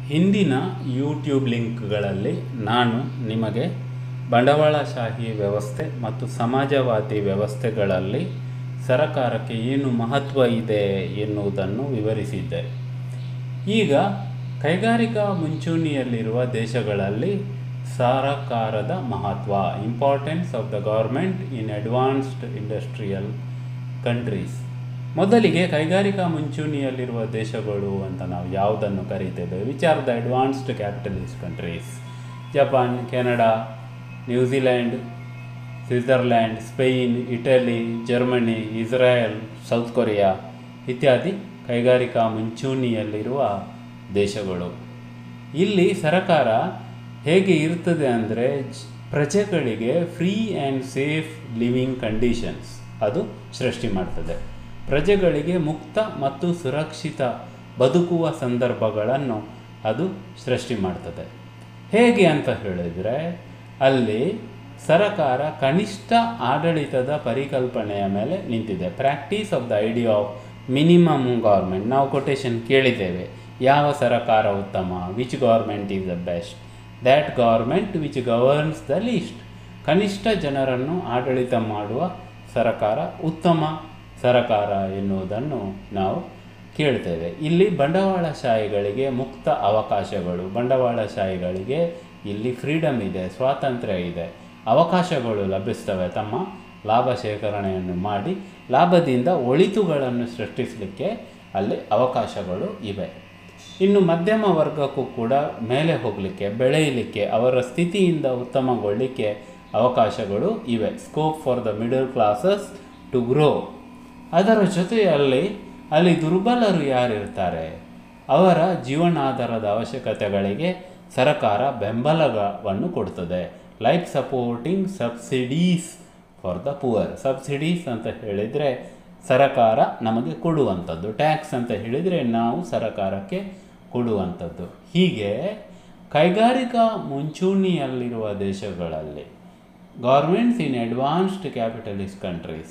ಹಿಂದಿನ ಯೂಟ್ಯೂಬ್ ಲಿಂಕ್ಗಳಲ್ಲಿ ನಾನು ನಿಮಗೆ ಬಂಡವಾಳಶಾಹಿ ವ್ಯವಸ್ಥೆ ಮತ್ತು ಸಮಾಜವಾದಿ ವ್ಯವಸ್ಥೆಗಳಲ್ಲಿ ಸರಕಾರಕ್ಕೆ ಏನು ಮಹತ್ವ ಇದೆ ಎನ್ನುವುದನ್ನು ವಿವರಿಸಿದ್ದೆ ಈಗ ಕೈಗಾರಿಕಾ ಮುಂಚೂಣಿಯಲ್ಲಿರುವ ದೇಶಗಳಲ್ಲಿ ಸರಕಾರದ ಮಹತ್ವ importance of the government in advanced industrial countries ಮೊದಲಿಗೆ ಕೈಗಾರಿಕಾ ಮುಂಚೂಣಿಯಲ್ಲಿರುವ ದೇಶಗಳು ಅಂತ ನಾವು ಯಾವುದನ್ನು ಕರೀತೇವೆ which are the advanced capitalist countries Japan Canada New Zealand Switzerland Spain Italy Germany Israel South Korea ಇತ್ಯಾದಿ ಕೈಗಾರಿಕಾ ಮುಂಚೂಣಿಯಲ್ಲಿರುವ ದೇಶಗಳು ಇಲ್ಲಿ ಸರಕಾರ ಹೇಗೆ ಇರ್ತದೆ ಅಂದರೆ ಪ್ರಜೆಗಳಿಗೆ free and safe living conditions ಅದು ಸೃಷ್ಟಿ ಮಾಡ್ತದೆ ಪ್ರಜೆಗಳಿಗೆ ಮುಕ್ತ ಮತ್ತು ಸುರಕ್ಷಿತ ಬದುಕುವ ಸಂದರ್ಭಗಳನ್ನು ಅದು ಸೃಷ್ಟಿ ಮಾಡ್ತದೆ ಹೇಗೆ ಅಂತ ಹೇಳಿದರೆ ಅಲ್ಲಿ ಸರಕಾರ ಕನಿಷ್ಠ ಆಡಳಿತದ ಪರಿಕಲ್ಪನೆಯ ಮೇಲೆ ನಿಂತಿದೆ practice of the idea of minimum government ನಾವು ಕೊಟೇಶನ್ ಕೇಳಿದ್ದೇವೆ ಯಾವ ಸರಕಾರ ಉತ್ತಮ which government is the best that government which governs the least ಕನಿಷ್ಠ ಜನರನ್ನು ಆಡಳಿತ ಮಾಡುವ ಸರಕಾರ ಉತ್ತಮ ಸರಕಾರ ಎನ್ನುವುದನ್ನು ನಾವು ಕೇಳ್ತೇವೆ ಇಲ್ಲಿ ಬಂಡವಾಳಶಾಹಿಗಳಿಗೆ ಮುಕ್ತ ಅವಕಾಶಗಳು ಬಂಡವಾಳಶಾಹಿಗಳಿಗೆ ಇಲ್ಲಿ ಫ್ರೀಡಮ್ ಇದೆ ಸ್ವಾತಂತ್ರ್ಯ ಇದೆ ಅವಕಾಶಗಳು ಲಭಿಸ್ತವೆ ತಮ್ಮ ಲಾಭ ಶೇಖರಣೆಯನ್ನು ಮಾಡಿ ಲಾಭದಿಂದ ಒಳಿತುಗಳನ್ನು ಸೃಷ್ಟಿಸಲಿಕ್ಕೆ ಅಲ್ಲಿ ಅವಕಾಶಗಳು ಇವೆ ಇನ್ನು ಮಧ್ಯಮ ವರ್ಗಕ್ಕೂ ಕೂಡ ಮೇಲೆ ಹೋಗಲಿಕ್ಕೆ ಬೆಳೆಯಲಿಕ್ಕೆ ಅವರ ಸ್ಥಿತಿಯಿಂದ ಉತ್ತಮಗೊಳ್ಳಲಿಕ್ಕೆ ಅವಕಾಶಗಳು ಇವೆ scope for the middle classes to grow ಅದರ ಜೊತೆಯಲ್ಲಿ ಅಲ್ಲಿ ದುರ್ಬಲರು ಯಾರಿರ್ತಾರೆ ಅವರ ಜೀವನಾಧಾರದ ಅವಶ್ಯಕತೆಗಳಿಗೆ ಸರಕಾರ ಬೆಂಬಲವನ್ನು ಕೊಡ್ತದೆ like supporting subsidies for the poor subsidies ಅಂತ ಹೇಳಿದರೆ ಸರಕಾರ ನಮಗೆ ಕೊಡುವಂಥದ್ದು ಟ್ಯಾಕ್ಸ್ ಅಂತ ಹೇಳಿದರೆ ನಾವು ಸರಕಾರಕ್ಕೆ ಕೊಡುವಂಥದ್ದು ಹೀಗೆ ಕೈಗಾರಿಕಾ ಮುಂಚೂಣಿಯಲ್ಲಿರುವ ದೇಶಗಳಲ್ಲಿ governments in advanced capitalist countries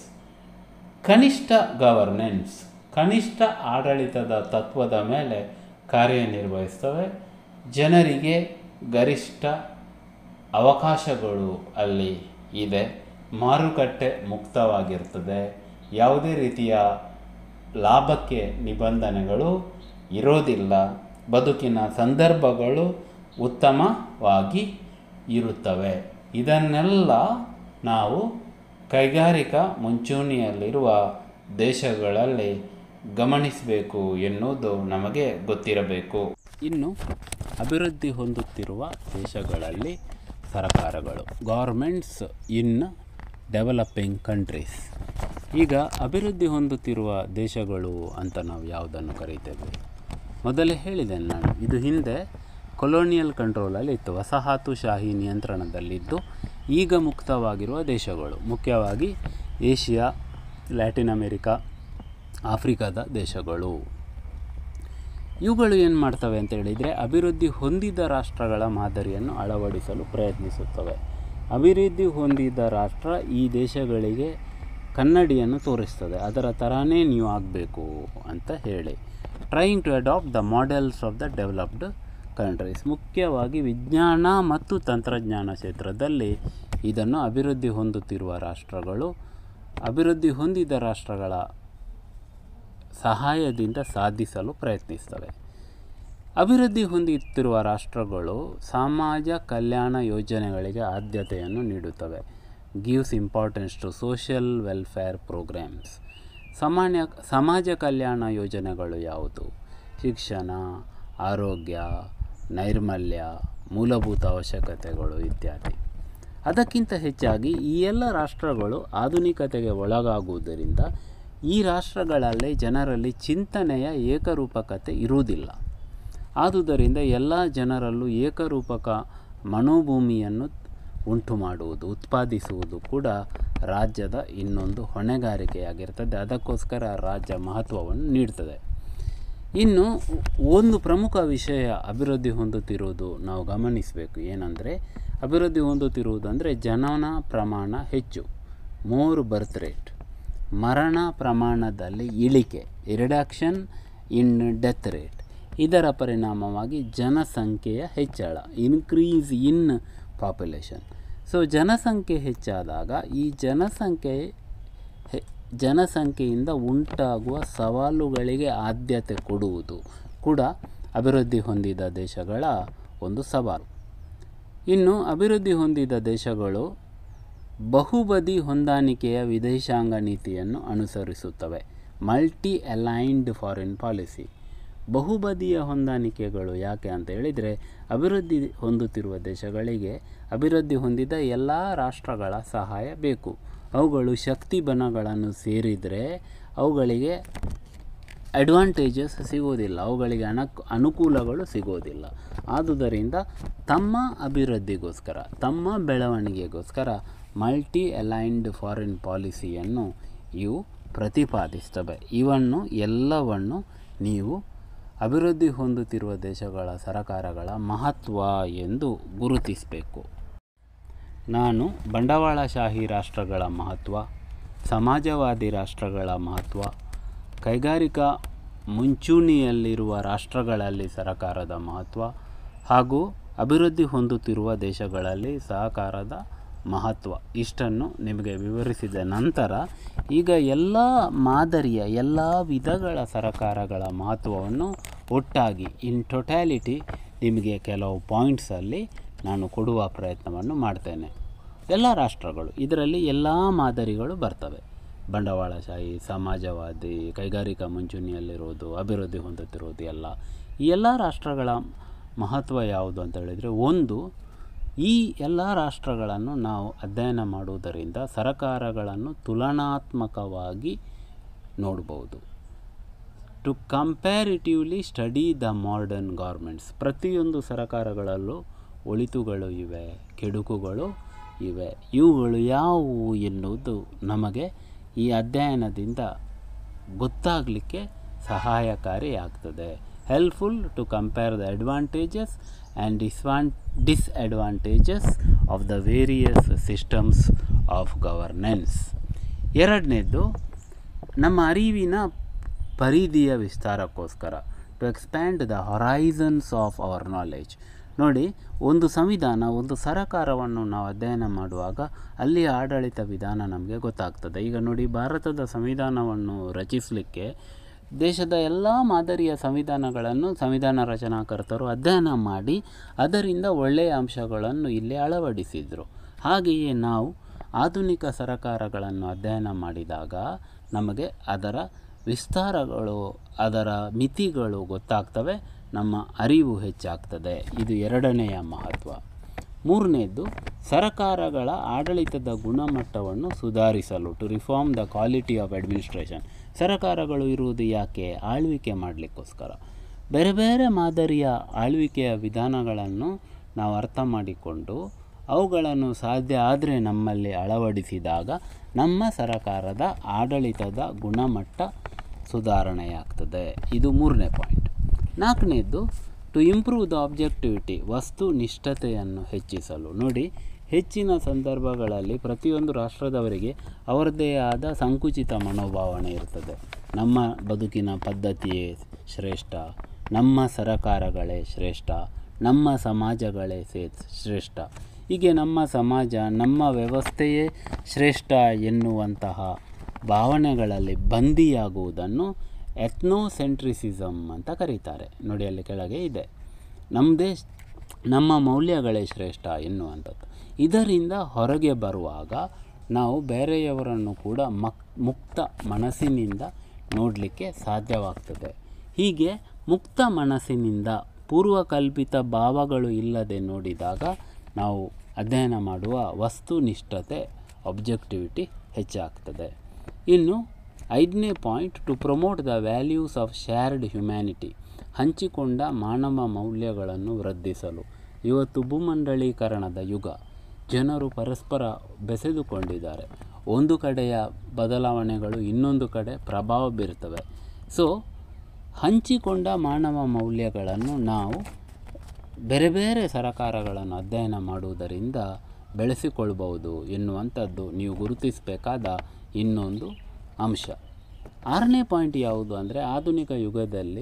ಕನಿಷ್ಠ ಗವರ್ನೆನ್ಸ್ ಕನಿಷ್ಠ ಆಡಳಿತದ ತತ್ವದ ಮೇಲೆ ಕಾರ್ಯನಿರ್ವಹಿಸ್ತವೆ ಜನರಿಗೆ ಗರಿಷ್ಠ ಅವಕಾಶಗಳು ಅಲ್ಲಿ ಇದೆ ಮಾರುಕಟ್ಟೆ ಮುಕ್ತವಾಗಿರ್ತದೆ ಯಾವುದೇ ರೀತಿಯ ಲಾಭಕ್ಕೆ ನಿಬಂಧನೆಗಳು ಇರೋದಿಲ್ಲ ಬದುಕಿನ ಸಂದರ್ಭಗಳು ಉತ್ತಮವಾಗಿ ಇರುತ್ತವೆ ಇದನ್ನೆಲ್ಲ ನಾವು ಕೈಗಾರಿಕಾ ಮುಂಚೂಣಿಯಲ್ಲಿರುವ ದೇಶಗಳಲ್ಲಿ ಗಮನಿಸಬೇಕು ಎನ್ನುವುದು ನಮಗೆ ಗೊತ್ತಿರಬೇಕು ಇನ್ನು ಅಭಿವೃದ್ಧಿ ಹೊಂದುತ್ತಿರುವ ದೇಶಗಳಲ್ಲಿ ಸರಕಾರಗಳು ಗೌರ್ಮೆಂಟ್ಸ್ ಇನ್ ಡೆವಲಪಿಂಗ್ ಕಂಟ್ರೀಸ್ ಈಗ ಅಭಿವೃದ್ಧಿ ಹೊಂದುತ್ತಿರುವ ದೇಶಗಳು ಅಂತ ನಾವು ಯಾವುದನ್ನು ಕರೀತೇವೆ ಮೊದಲೇ ಹೇಳಿದೆ ನಾನು ಇದು ಹಿಂದೆ ಕೊಲೋನಿಯಲ್ ಕಂಟ್ರೋಲಲ್ಲಿ ಇತ್ತು ವಸಾಹತುಶಾಹಿ ನಿಯಂತ್ರಣದಲ್ಲಿದ್ದು ಈಗ ಮುಕ್ತವಾಗಿರುವ ದೇಶಗಳು ಮುಖ್ಯವಾಗಿ ಏಷ್ಯಾ ಲ್ಯಾಟಿನ್ ಅಮೆರಿಕಾ ಆಫ್ರಿಕಾದ ದೇಶಗಳು ಇವುಗಳು ಏನು ಮಾಡ್ತವೆ ಅಂತ ಹೇಳಿದರೆ ಅಭಿವೃದ್ಧಿ ಹೊಂದಿದ ರಾಷ್ಟ್ರಗಳ ಮಾದರಿಯನ್ನು ಅಳವಡಿಸಲು ಪ್ರಯತ್ನಿಸುತ್ತವೆ ಅಭಿವೃದ್ಧಿ ಹೊಂದಿದ ರಾಷ್ಟ್ರ ಈ ದೇಶಗಳಿಗೆ ಕನ್ನಡಿಯನ್ನು ತೋರಿಸ್ತದೆ ಅದರ ಥರನೇ ನೀವು ಆಗಬೇಕು ಅಂತ ಹೇಳಿ trying to adapt the models of the developed countries ಮುಖ್ಯವಾಗಿ ವಿಜ್ಞಾನ ಮತ್ತು ತಂತ್ರಜ್ಞಾನ ಕ್ಷೇತ್ರದಲ್ಲಿ ಇದನ್ನು ಅಭಿವೃದ್ಧಿ ಹೊಂದುತ್ತಿರುವ ರಾಷ್ಟ್ರಗಳು ಅಭಿವೃದ್ಧಿ ಹೊಂದಿದ ರಾಷ್ಟ್ರಗಳ ಸಹಾಯದಿಂದ ಸಾಧಿಸಲು ಪ್ರಯತ್ನಿಸ್ತವೆ ಅಭಿವೃದ್ಧಿ ಹೊಂದುತ್ತಿರುವ ರಾಷ್ಟ್ರಗಳು ಸಮಾಜ ಕಲ್ಯಾಣ ಯೋಜನೆಗಳಿಗೆ ಆದ್ಯತೆಯನ್ನು ನೀಡುತ್ತವೆ gives importance to social welfare programmes ಸಾಮಾನ್ಯ ಸಮಾಜ ಕಲ್ಯಾಣ ಯೋಜನೆಗಳು ಯಾವುದು ಶಿಕ್ಷಣ ಆರೋಗ್ಯ ನೈರ್ಮಲ್ಯ ಮೂಲಭೂತ ಅವಶ್ಯಕತೆಗಳು ಇತ್ಯಾದಿ ಅದಕ್ಕಿಂತ ಹೆಚ್ಚಾಗಿ ಈ ಎಲ್ಲ ರಾಷ್ಟ್ರಗಳು ಆಧುನಿಕತೆಗೆ ಒಳಗಾಗುವುದರಿಂದ ಈ ರಾಷ್ಟ್ರಗಳಲ್ಲಿ ಜನರಲ್ಲಿ ಚಿಂತನೆಯ ಏಕರೂಪಕತೆ ಇರುವುದಿಲ್ಲ ಆದುದರಿಂದ ಎಲ್ಲ ಜನರಲ್ಲೂ ಏಕರೂಪಕ ಮನೋಭೂಮಿಯನ್ನು ಉಂಟು ಮಾಡುವುದು ಉತ್ಪಾದಿಸುವುದು ಕೂಡ ರಾಜ್ಯದ ಇನ್ನೊಂದು ಹೊಣೆಗಾರಿಕೆಯಾಗಿರ್ತದೆ ಅದಕ್ಕೋಸ್ಕರ ರಾಜ್ಯ ಮಹತ್ವವನ್ನು ನೀಡ್ತದೆ ಇನ್ನು ಒಂದು ಪ್ರಮುಖ ವಿಷಯ ಅಭಿವೃದ್ಧಿ ಹೊಂದುತ್ತಿರುವುದು ನಾವು ಗಮನಿಸಬೇಕು ಏನಂದರೆ ಅಭಿವೃದ್ಧಿ ಹೊಂದುತ್ತಿರುವುದು ಅಂದರೆ ಜನನ ಪ್ರಮಾಣ ಹೆಚ್ಚು ಮೋರ್ ಬರ್ತ್ ರೇಟ್ ಮರಣ ಪ್ರಮಾಣದಲ್ಲಿ ಇಳಿಕೆ ರಿಡಕ್ಷನ್ ಇನ್ ಡೆತ್ ರೇಟ್ ಇದರ ಪರಿಣಾಮವಾಗಿ ಜನಸಂಖ್ಯೆಯ ಹೆಚ್ಚಳ ಇನ್ಕ್ರೀಸ್ ಇನ್ ಪಾಪ್ಯುಲೇಷನ್ ಸೊ ಜನಸಂಖ್ಯೆ ಹೆಚ್ಚಾದಾಗ ಈ ಜನಸಂಖ್ಯೆ ಹೆ- ಜನಸಂಖ್ಯೆಯಿಂದ ಉಂಟಾಗುವ ಸವಾಲುಗಳಿಗೆ ಆದ್ಯತೆ ಕೊಡುವುದು ಕೂಡ ಅಭಿವೃದ್ಧಿ ಹೊಂದಿದ ದೇಶಗಳ ಒಂದು ಸವಾಲು ಇನ್ನು ಅಭಿವೃದ್ಧಿ ಹೊಂದಿದ ದೇಶಗಳು ಬಹುಬದಿ ಹೊಂದಾಣಿಕೆಯ ವಿದೇಶಾಂಗ ನೀತಿಯನ್ನು ಅನುಸರಿಸುತ್ತವೆ ಮಲ್ಟಿ ಅಲೈನ್ಡ್ ಫಾರಿನ್ ಪಾಲಿಸಿ ಬಹುಬದಿಯ ಹೊಂದಾಣಿಕೆಗಳು ಯಾಕೆ ಅಂತ ಹೇಳಿದರೆ ಅಭಿವೃದ್ಧಿ ಹೊಂದುತ್ತಿರುವ ದೇಶಗಳಿಗೆ ಅಭಿವೃದ್ಧಿ ಹೊಂದಿದ ಎಲ್ಲ ರಾಷ್ಟ್ರಗಳ ಸಹಾಯ ಬೇಕು ಅವುಗಳು ಶಕ್ತಿ ಬಣಗಳನ್ನು ಸೇರಿದರೆ ಅವುಗಳಿಗೆ ಅಡ್ವಾಂಟೇಜಸ್ ಸಿಗೋದಿಲ್ಲ ಅವುಗಳಿಗೆ ಅನಕ್ ಅನುಕೂಲಗಳು ಸಿಗೋದಿಲ್ಲ ಆದುದರಿಂದ ತಮ್ಮ ಅಭಿವೃದ್ಧಿಗೋಸ್ಕರ ತಮ್ಮ ಬೆಳವಣಿಗೆಗೋಸ್ಕರ ಮಲ್ಟಿ ಅಲೈನ್ಡ್ ಫಾರಿನ್ ಪಾಲಿಸಿಯನ್ನು ಇವು ಪ್ರತಿಪಾದಿಸ್ತವೆ ಇವನ್ನು ಎಲ್ಲವನ್ನು ನೀವು ಅಭಿವೃದ್ಧಿ ಹೊಂದುತ್ತಿರುವ ದೇಶಗಳ ಸರಕಾರಗಳ ಮಹತ್ವ ಎಂದು ಗುರುತಿಸಬೇಕು ನಾನು ಬಂಡವಾಳಶಾಹಿ ರಾಷ್ಟ್ರಗಳ ಮಹತ್ವ ಸಮಾಜವಾದಿ ರಾಷ್ಟ್ರಗಳ ಮಹತ್ವ ಕೈಗಾರಿಕಾ ಮುಂಚೂಣಿಯಲ್ಲಿರುವ ರಾಷ್ಟ್ರಗಳಲ್ಲಿ ಸಹಕಾರದ ಮಹತ್ವ ಹಾಗೂ ಅಭಿವೃದ್ಧಿ ಹೊಂದುತ್ತಿರುವ ದೇಶಗಳಲ್ಲಿ ಸಹಕಾರದ ಮಹತ್ವ ಇಷ್ಟನ್ನು ನಿಮಗೆ ವಿವರಿಸಿದ ನಂತರ ಈಗ ಎಲ್ಲ ಮಾದರಿಯ ಎಲ್ಲ ವಿಧಗಳ ಸರಕಾರಗಳ ಮಹತ್ವವನ್ನು ಒಟ್ಟಾಗಿ ಇನ್ ಟೊಟ್ಯಾಲಿಟಿ ನಿಮಗೆ ಕೆಲವು ಪಾಯಿಂಟ್ಸಲ್ಲಿ ನಾನು ಕೊಡುವ ಪ್ರಯತ್ನವನ್ನು ಮಾಡ್ತೇನೆ ಎಲ್ಲ ರಾಷ್ಟ್ರಗಳು ಇದರಲ್ಲಿ ಎಲ್ಲ ಮಾದರಿಗಳು ಬರ್ತವೆ ಬಂಡವಾಳಶಾಹಿ ಸಮಾಜವಾದಿ ಕೈಗಾರಿಕಾ ಮುಂಚೂಣಿಯಲ್ಲಿರೋದು ಅಭಿವೃದ್ಧಿ ಹೊಂದುತ್ತಿರೋದು ಎಲ್ಲ ಈ ಎಲ್ಲ ರಾಷ್ಟ್ರಗಳ ಮಹತ್ವ ಯಾವುದು ಅಂತ ಹೇಳಿದರೆ ಒಂದು ಈ ಎಲ್ಲ ರಾಷ್ಟ್ರಗಳನ್ನು ನಾವು ಅಧ್ಯಯನ ಮಾಡುವುದರಿಂದ ಸರಕಾರಗಳನ್ನು ತುಲನಾತ್ಮಕವಾಗಿ ನೋಡ್ಬೋದು to comparatively study the modern governments ಪ್ರತಿಯೊಂದು ಸರಕಾರಗಳಲ್ಲೂ ಒಳಿತುಗಳು ಇವೆ ಕೆಡುಕುಗಳು ಇವೆ ಇವುಗಳು ಯಾವುವು ಎನ್ನುವುದು ನಮಗೆ ಈ ಅಧ್ಯಯನದಿಂದ ಗೊತ್ತಾಗಲಿಕ್ಕೆ ಸಹಾಯಕಾರಿಯಾಗ್ತದೆ helpful to compare the advantages and disvan disadvantages of the various systems of governance ಎರಡನೇದು ನಮ್ಮ ಅರಿವಿನ ಪರಿಧಿಯ ವಿಸ್ತಾರಕ್ಕೋಸ್ಕರ to expand the horizons of our knowledge ನೋಡಿ ಒಂದು ಸಂವಿಧಾನ ಒಂದು ಸರಕಾರವನ್ನು ನಾವು ಅಧ್ಯಯನ ಮಾಡುವಾಗ ಅಲ್ಲಿಯ ಆಡಳಿತ ವಿಧಾನ ನಮಗೆ ಗೊತ್ತಾಗ್ತದೆ ಈಗ ನೋಡಿ ಭಾರತದ ಸಂವಿಧಾನವನ್ನು ರಚಿಸಲಿಕ್ಕೆ ದೇಶದ ಎಲ್ಲ ಮಾದರಿಯ ಸಂವಿಧಾನಗಳನ್ನು ಸಂವಿಧಾನ ರಚನಾಕರ್ತರು ಅಧ್ಯಯನ ಮಾಡಿ ಅದರಿಂದ ಒಳ್ಳೆಯ ಅಂಶಗಳನ್ನು ಇಲ್ಲಿ ಅಳವಡಿಸಿದರು ಹಾಗೆಯೇ ನಾವು ಆಧುನಿಕ ಸರಕಾರಗಳನ್ನು ಅಧ್ಯಯನ ಮಾಡಿದಾಗ ನಮಗೆ ಅದರ ವಿಸ್ತಾರಗಳು ಅದರ ಮಿತಿಗಳು ಗೊತ್ತಾಗ್ತವೆ ನಮ್ಮ ಅರಿವು ಹೆಚ್ಚಾಗ್ತದೆ ಇದು ಎರಡನೆಯ ಮಹತ್ವ ಮೂರನೇದು ಸರಕಾರಗಳ ಆಡಳಿತದ ಗುಣಮಟ್ಟವನ್ನು ಸುಧಾರಿಸಲು to reform the quality of administration ಸರಕಾರಗಳು ಇರುವುದು ಯಾಕೆ ಆಳ್ವಿಕೆ ಮಾಡಲಿಕ್ಕೋಸ್ಕರ ಬೇರೆ ಬೇರೆ ಮಾದರಿಯ ಆಳ್ವಿಕೆಯ ವಿಧಾನಗಳನ್ನು ನಾವು ಅರ್ಥ ಮಾಡಿಕೊಂಡು ಅವುಗಳನ್ನು ಸಾಧ್ಯ ಆದರೆ ನಮ್ಮಲ್ಲಿ ಅಳವಡಿಸಿದಾಗ ನಮ್ಮ ಸರಕಾರದ ಆಡಳಿತದ ಗುಣಮಟ್ಟ ಸುಧಾರಣೆಯಾಗ್ತದೆ ಇದು ಮೂರನೇ ಪಾಯಿಂಟ್ ನಾಲ್ಕನೇದು ಟು ಇಂಪ್ರೂವ್ ದ ಆಬ್ಜೆಕ್ಟಿವಿಟಿ ವಸ್ತು ನಿಷ್ಠತೆಯನ್ನು ಹೆಚ್ಚಿಸಲು ನೋಡಿ ಹೆಚ್ಚಿನ ಸಂದರ್ಭಗಳಲ್ಲಿ ಪ್ರತಿಯೊಂದು ರಾಷ್ಟ್ರದವರಿಗೆ ಅವರದ್ದೇ ಆದ ಸಂಕುಚಿತ ಮನೋಭಾವನೆ ಇರ್ತದೆ ನಮ್ಮ ಬದುಕಿನ ಪದ್ಧತಿಯೇ ಶ್ರೇಷ್ಠ ನಮ್ಮ ಸರಕಾರಗಳೇ ಶ್ರೇಷ್ಠ ನಮ್ಮ ಸಮಾಜಗಳೇ ಸೇ ಶ್ರೇಷ್ಠ ಹೀಗೆ ನಮ್ಮ ಸಮಾಜ ನಮ್ಮ ವ್ಯವಸ್ಥೆಯೇ ಶ್ರೇಷ್ಠ ಎನ್ನುವಂತಹ ಭಾವನೆಗಳಲ್ಲಿ ಬಂದಿಯಾಗುವುದನ್ನು ಎಥ್ನೋಸೆಂಟ್ರಿಸಿಸಮ್ ಅಂತ ಕರೀತಾರೆ ನೋಡಿ ಅಲ್ಲಿ ಕೆಳಗೆ ಇದೆ ನಮ್ಮದೇ ನಮ್ಮ ಮೌಲ್ಯಗಳೇ ಶ್ರೇಷ್ಠ ಎನ್ನುವಂಥದ್ದು ಇದರಿಂದ ಹೊರಗೆ ಬರುವಾಗ ನಾವು ಬೇರೆಯವರನ್ನು ಕೂಡ ಮಕ್ ಮುಕ್ತ ಮನಸ್ಸಿನಿಂದ ನೋಡಲಿಕ್ಕೆ ಸಾಧ್ಯವಾಗ್ತದೆ ಹೀಗೆ ಮುಕ್ತ ಮನಸ್ಸಿನಿಂದ ಪೂರ್ವಕಲ್ಪಿತ ಭಾವಗಳು ಇಲ್ಲದೆ ನೋಡಿದಾಗ ನಾವು ಅಧ್ಯಯನ ಮಾಡುವ ವಸ್ತುನಿಷ್ಠತೆ ಒಬ್ಜೆಕ್ಟಿವಿಟಿ ಹೆಚ್ಚಾಗ್ತದೆ ಇನ್ನು ಐದನೇ point to promote the values of shared humanity ಹಂಚಿಕೊಂಡ ಮಾನವ ಮೌಲ್ಯಗಳನ್ನು ವೃದ್ಧಿಸಲು ಇವತ್ತು ಭೂಮಂಡಲೀಕರಣದ ಯುಗ ಜನರು ಪರಸ್ಪರ ಬೆಸೆದುಕೊಂಡಿದ್ದಾರೆ ಒಂದು ಕಡೆಯ ಬದಲಾವಣೆಗಳು ಇನ್ನೊಂದು ಕಡೆ ಪ್ರಭಾವ ಬೀರ್ತವೆ ಸೊ ಹಂಚಿಕೊಂಡ ಮಾನವ ಮೌಲ್ಯಗಳನ್ನು ನಾವು ಬೇರೆ ಬೇರೆ ಸರಕಾರಗಳನ್ನು ಅಧ್ಯಯನ ಮಾಡುವುದರಿಂದ ಬೆಳೆಸಿಕೊಳ್ಬಹುದು ಎನ್ನುವಂಥದ್ದು ನೀವು ಗುರುತಿಸಬೇಕಾದ ಇನ್ನೊಂದು ಅಂಶ ಆರನೇ ಪಾಯಿಂಟ್ ಯಾವುದು ಅಂದರೆ ಆಧುನಿಕ ಯುಗದಲ್ಲಿ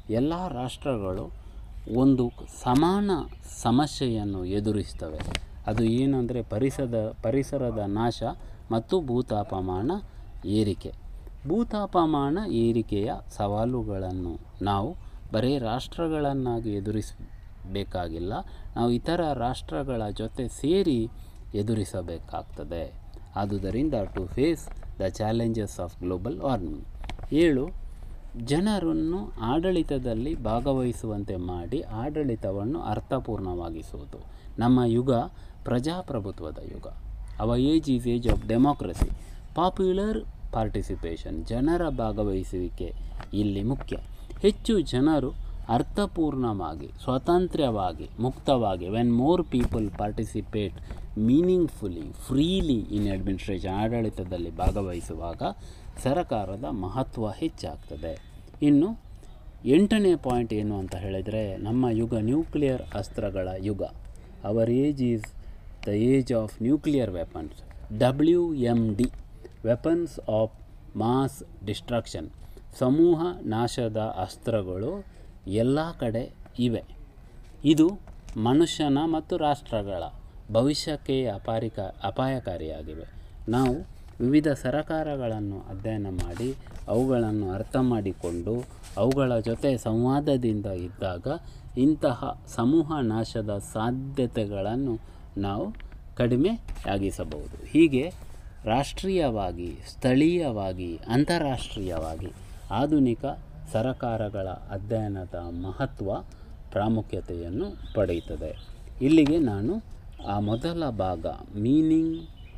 ಎಲ್ಲ ರಾಷ್ಟ್ರಗಳು ಒಂದು ಸಮಾನ ಸಮಸ್ಯೆಯನ್ನು ಎದುರಿಸ್ತವೆ ಅದು ಏನು ಅಂದರೆ ಪರಿಸರದ ಪರಿಸರದ ನಾಶ ಮತ್ತು ಭೂತಾಪಮಾನ ಏರಿಕೆ ಭೂತಾಪಮಾನ ಏರಿಕೆಯ ಸವಾಲುಗಳನ್ನು ನಾವು ಬರೀ ರಾಷ್ಟ್ರಗಳನ್ನಾಗಿ ಎದುರಿಸಬೇಕಾಗಿಲ್ಲ ನಾವು ಇತರ ರಾಷ್ಟ್ರಗಳ ಜೊತೆ ಸೇರಿ ಎದುರಿಸಬೇಕಾಗ್ತದೆ ಆದುದರಿಂದ to face the challenges of global warming ಏಳು ಜನರನ್ನು ಆಡಳಿತದಲ್ಲಿ ಭಾಗವಹಿಸುವಂತೆ ಮಾಡಿ ಆಡಳಿತವನ್ನು ಅರ್ಥಪೂರ್ಣವಾಗಿಸುವುದು ನಮ್ಮ ಯುಗ ಪ್ರಜಾಪ್ರಭುತ್ವದ ಯುಗ our age is age of democracy popular participation ಜನರ ಭಾಗವಹಿಸುವಿಕೆ ಇಲ್ಲಿ ಮುಖ್ಯ ಹೆಚ್ಚು ಜನರು ಅರ್ಥಪೂರ್ಣವಾಗಿ ಸ್ವತಂತ್ರವಾಗಿ ಮುಕ್ತವಾಗಿ when more people participate meaningfully freely in administration ಆಡಳಿತದಲ್ಲಿ ಭಾಗವಹಿಸುವಾಗ ಸರಕಾರದ ಮಹತ್ವ ಹೆಚ್ಚಾಗ್ತದೆ ಇನ್ನು ಎಂಟನೇ ಪಾಯಿಂಟ್ ಏನು ಅಂತ ಹೇಳಿದರೆ ನಮ್ಮ ಯುಗ ನ್ಯೂಕ್ಲಿಯರ್ ಅಸ್ತ್ರಗಳ ಯುಗ our age is the age of nuclear weapons W M D weapons of mass destruction ಸಮೂಹ ನಾಶದ ಅಸ್ತ್ರಗಳು ಎಲ್ಲ ಕಡೆ ಇವೆ ಇದು ಮನುಷ್ಯನ ಮತ್ತು ರಾಷ್ಟ್ರಗಳ ಭವಿಷ್ಯಕ್ಕೆ ಅಪಾರಿಕ ಅಪಾಯಕಾರಿಯಾಗಿವೆ ನಾವು ವಿವಿಧ ಸರಕಾರಗಳನ್ನು ಅಧ್ಯಯನ ಮಾಡಿ ಅವುಗಳನ್ನು ಅರ್ಥ ಮಾಡಿಕೊಂಡು ಅವುಗಳ ಜೊತೆ ಸಂವಾದದಿಂದ ಇದ್ದಾಗ ಇಂತಹ ಸಮೂಹ ನಾಶದ ಸಾಧ್ಯತೆಗಳನ್ನು ನಾವು ಕಡಿಮೆಯಾಗಿಸಬಹುದು ಹೀಗೆ ರಾಷ್ಟ್ರೀಯವಾಗಿ ಸ್ಥಳೀಯವಾಗಿ ಅಂತಾರಾಷ್ಟ್ರೀಯವಾಗಿ ಆಧುನಿಕ ಸರಕಾರಗಳ ಅಧ್ಯಯನದ ಮಹತ್ವ ಪ್ರಾಮುಖ್ಯತೆಯನ್ನು ಪಡೆಯುತ್ತದೆ ಇಲ್ಲಿಗೆ ನಾನು ಆ ಮೊದಲ ಭಾಗ meaning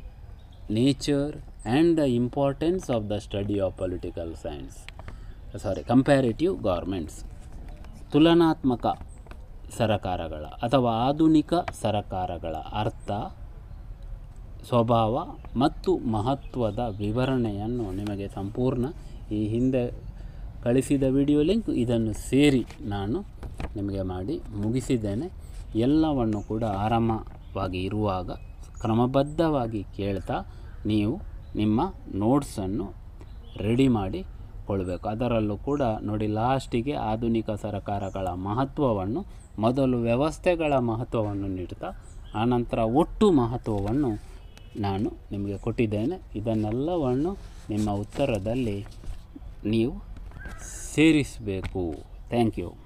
nature and the importance of the study of political science sorry comparative governments ತುಲನಾತ್ಮಕ ಸರಕಾರಗಳ ಅಥವಾ ಆಧುನಿಕ ಸರಕಾರಗಳ ಅರ್ಥ ಸ್ವಭಾವ ಮತ್ತು ಮಹತ್ವದ ವಿವರಣೆಯನ್ನು ನಿಮಗೆ ಸಂಪೂರ್ಣ ಈ ಹಿಂದೆ ಕಳಿಸಿದ ವಿಡಿಯೋ ಲಿಂಕ್ ಇದನ್ನು ಸೇರಿ ನಾನು ನಿಮಗೆ ಮಾಡಿ ಮುಗಿಸಿದ್ದೇನೆ ಎಲ್ಲವನ್ನು ಕೂಡ ಆರಾಮವಾಗಿ ಇರುವಾಗ ಕ್ರಮಬದ್ಧವಾಗಿ ಕೇಳ್ತಾ ನೀವು ನಿಮ್ಮ ನೋಟ್ಸನ್ನು ರೆಡಿ ಮಾಡಿ ಕೊಡಬೇಕು ಅದರಲ್ಲೂ ಕೂಡ ನೋಡಿ ಲಾಸ್ಟಿಗೆ ಆಧುನಿಕ ಸರಕಾರಗಳ ಮಹತ್ವವನ್ನು ಮೊದಲು ವ್ಯವಸ್ಥೆಗಳ ಮಹತ್ವವನ್ನು ನೀಡ್ತಾ ಆನಂತರ ಒಟ್ಟು ಮಹತ್ವವನ್ನು ನಾನು ನಿಮಗೆ ಕೊಟ್ಟಿದ್ದೇನೆ ಇದನ್ನೆಲ್ಲವನ್ನು ನಿಮ್ಮ ಉತ್ತರದಲ್ಲಿ ನೀವು ಸೇರಿಸಬೇಕು ಥ್ಯಾಂಕ್ ಯು